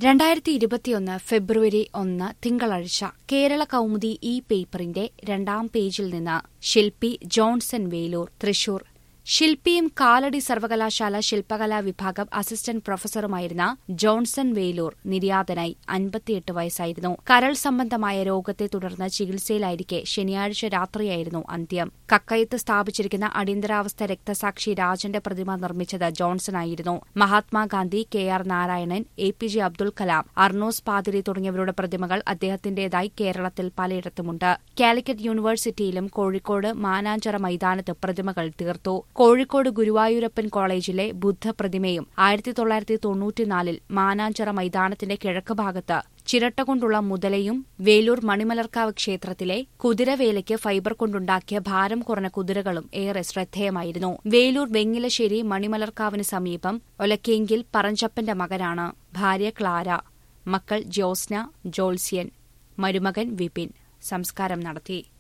രണ്ടായിരത്തി ഇരുപത്തിയൊന്ന് ഫെബ്രുവരി ഒന്ന് തിങ്കളാഴ്ച കേരള കൗമുദി ഈ പേപ്പറിന്റെ രണ്ടാം പേജിൽ നിന്ന് ശില്പി ജോൺസൺ വേലൂർ തൃശൂർ ശില്പിയും കാലടി സർവകലാശാല ശില്പകലാ വിഭാഗം അസിസ്റ്റന്റ് പ്രൊഫസറുമായിരുന്ന ജോൺസൺ വേലൂർ നിര്യാതനായി അൻപത്തിയെട്ട് വയസ്സായിരുന്നു കരൾ സംബന്ധമായ രോഗത്തെ തുടർന്ന് ചികിത്സയിലായിരിക്കെ ശനിയാഴ്ച രാത്രിയായിരുന്നു അന്ത്യം കക്കയത്ത് സ്ഥാപിച്ചിരിക്കുന്ന അടിയന്തരാവസ്ഥ രക്തസാക്ഷി രാജന്റെ പ്രതിമ നിർമ്മിച്ചത് ജോൺസൺ ആയിരുന്നു Mahatma Gandhi K R Narayanan A P J Abdul Kalam Arnos പാതിരി തുടങ്ങിയവരുടെ പ്രതിമകൾ അദ്ദേഹത്തിന്റേതായി കേരളത്തിൽ പലയിടത്തുമുണ്ട് കാലിക്കറ്റ് യൂണിവേഴ്സിറ്റിയിലും കോഴിക്കോട് മാനാഞ്ചിറ മൈതാനത്ത് പ്രതിമകൾ തീർത്തു കോഴിക്കോട് ഗുരുവായൂരപ്പൻ കോളേജിലെ ബുദ്ധ പ്രതിമയും ആയിരത്തി തൊള്ളായിരത്തി തൊണ്ണൂറ്റിനാലിൽ മാനാഞ്ചിറ മൈതാനത്തിന്റെ കിഴക്ക് ഭാഗത്ത് ചിരട്ട കൊണ്ടുള്ള മുതലയും വേലൂർ മണിമലർക്കാവ് ക്ഷേത്രത്തിലെ കുതിരവേലയ്ക്ക് ഫൈബർ കൊണ്ടുണ്ടാക്കിയ ഭാരം കുറഞ്ഞ കുതിരകളും ഏറെ ശ്രദ്ധേയമായിരുന്നു വേലൂർ വെങ്ങിലശ്ശേരി മണിമലർക്കാവിന് സമീപം ഒലക്കേങ്കിൽ പറഞ്ചപ്പന്റെ മകനാണ് ഭാര്യ ക്ലാര മക്കൾ ജ്യോത്സ്ന ജോൾസ്യൻ മരുമകൻ വിപിൻ സംസ്കാരം നടത്തി